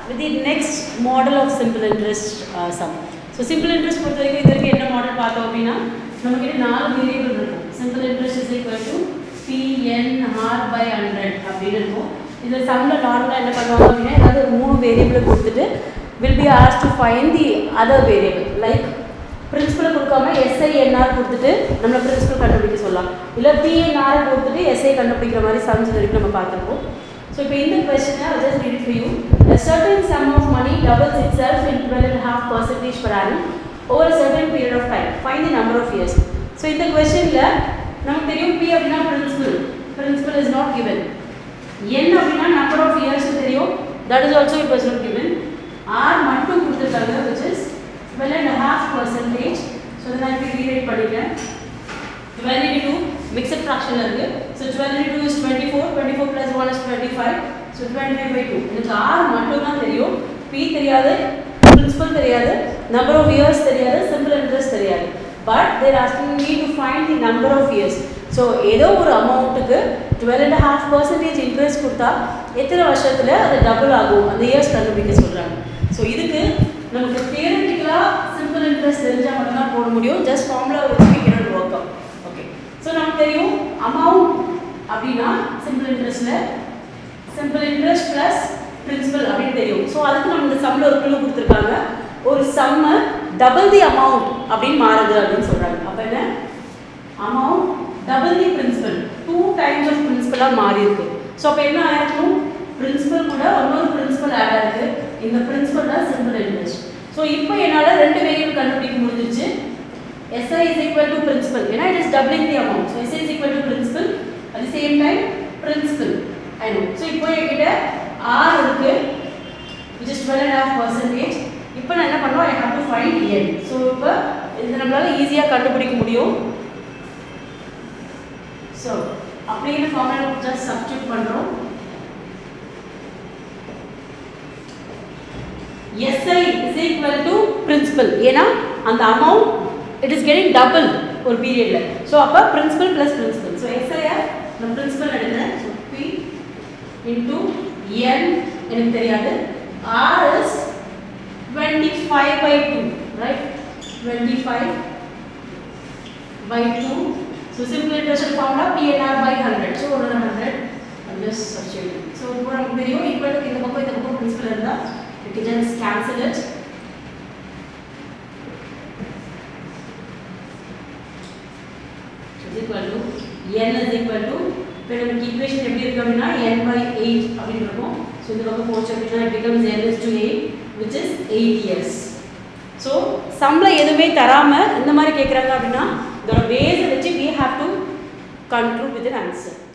with the next model of simple interest uh, sum. So simple interest பொறுத்த வரைக்கும் இது வரைக்கும் என்ன மாடல் பார்த்தோம் அப்படின்னா நம்மக்கிட்ட நாலு வேரியபிள் இருக்கும் simple interest is equal to PNR by hundred அப்படின்னு இருக்கும் இதில் சம்மில் நார்மலாக என்ன பண்ணுவாங்க அப்படின்னா ஏதாவது ஒரு மூணு வேரியபிளை கொடுத்துட்டு வில் பி ஆஸ் to find the other variable like principal கொடுக்காம எஸ்ஐ என்ஆர் கொடுத்துட்டு நம்மளை பிரின்சிபல் கண்டுபிடிக்க சொல்லலாம் இல்லை பிஎன்ஆர் கொடுத்துட்டு எஸ்ஐ கண்டுபிடிக்கிற மாதிரி சம்ஸ் இது வரைக்கும் நம்ம பார்த்துருப்போம் ஸோ இப்போ இந்த கொஸ்டினை just read it for you a certain sum of money doubles itself in 12 and a half percentage per annum over a certain period of time find the number of years so இந்த கொஸ்டினில் நமக்கு தெரியும் P அப்படின்னா principal principal is not given n அப்படின்னா number of years தெரியும் that is also it was not given R மட்டும் கொடுத்துருக்காங்க which is 12 and a half percentage ஸோ இதை நான் இப்படி ரீரைட் பண்ணிக்கிறேன் 12 into 2 mixed fraction இருக்கு so 12 into 2 is 24 24 plus 1 is 25 so 25 by 2 எனக்கு r மட்டும் தான் தெரியும் p தெரியாது principal தெரியாது number of years தெரியாது simple interest தெரியாது but they are asking me to find the number of years so ஏதோ ஒரு அமௌண்ட்டுக்கு 12 and a half percentage interest கொடுத்தா எத்தனை வருஷத்துல அது டபுள் ஆகும் அந்த இயர்ஸ் கண்டுபிடிக்க சொல்றாங்க ஸோ இதுக்கு நமக்கு தியரட்டிக்கலாக சிம்பிள் இன்ட்ரெஸ்ட் தெரிஞ்சால் மட்டும்தான் போட முடியும் ஜஸ்ட் ஃபார்முலா வச்சு we cannot work out okay so நமக்கு தெரியும் அமௌண்ட் அப்படின்னா சிம்பிள் இன்ட்ரெஸ்ட்டில் சிம்பிள் இன்ட்ரெஸ்ட் ப்ளஸ் பிரின்சிபல் அப்படின்னு தெரியும் ஸோ அதுக்கு நம்ம இந்த சம்மில் ஒரு குழு கொடுத்துருக்காங்க ஒரு சம்மு டபுள் தி அமௌண்ட் அப்படின்னு மாறுது அப்படின்னு சொல்கிறாங்க அப்போ என்ன amount double the principal two times of பிரின்சிபலாக மாறி இருக்கு ஸோ அப்போ என்ன ஆயிருக்கும் பிரின்சிபல் கூட இன்னொரு பிரின்சிபல் ஆட் ஆயிருக்கு இந்த பிரின்சிபல் தான் சிம்பிள் இன்ட்ரெஸ்ட் ஸோ இப்போ என்னால் ரெண்டு வேரியபிள் கண்டுபிடிக்க முடிஞ்சிருச்சு SI is equal to principal ஏன்னா it is doubling the amount so SI is equal to principal at the same time principal I know so இப்போ என்கிட்ட R இருக்கு which is 12 and a half percentage இப்போ நான் என்ன பண்ணுவோம் I have to find N so இப்போ இது நம்மளால ஈஸியாக கண்டுபிடிக்க முடியும் ஸோ அப்படிங்கிற ஃபார்முலா ஜஸ்ட் சப்ஸ்டியூட் பண்ணுறோம் SI is equal to principal ஏன்னா அந்த amount it is getting double ஒரு பீரியடில் ஸோ அப்போ principal plus principal so SIR நான் பிரின்சிபல் எடுக்கிறேன் ஸோ பி இன்டூ என் எனக்கு தெரியாது R is twenty five by two right twenty five by two so simple interest ஃபார்ம்னா பிஎன்ஆர் பை ஹண்ட்ரட் ஸோ ஒரு hundred just substitute so இப்போ நமக்கு தெரியும் equal இந்த பக்கம் இந்த பக்கம் பிரின்சிபல் இருந்தால் it just cancel it is equal to n is equal to இப்போ நமக்கு ஈக்குவேஷன் எப்படி இருக்கு அப்படின்னா n by 8 அப்படின்னு இருக்கும் ஸோ இந்த பக்கம் போச்சு அப்படின்னா it becomes n is to 8 which is 8 years so சம்பளம் எதுவுமே தராமல் இந்த மாதிரி கேட்குறாங்க அப்படின்னா இதோட பேஸை வச்சு we have to conclude with an answer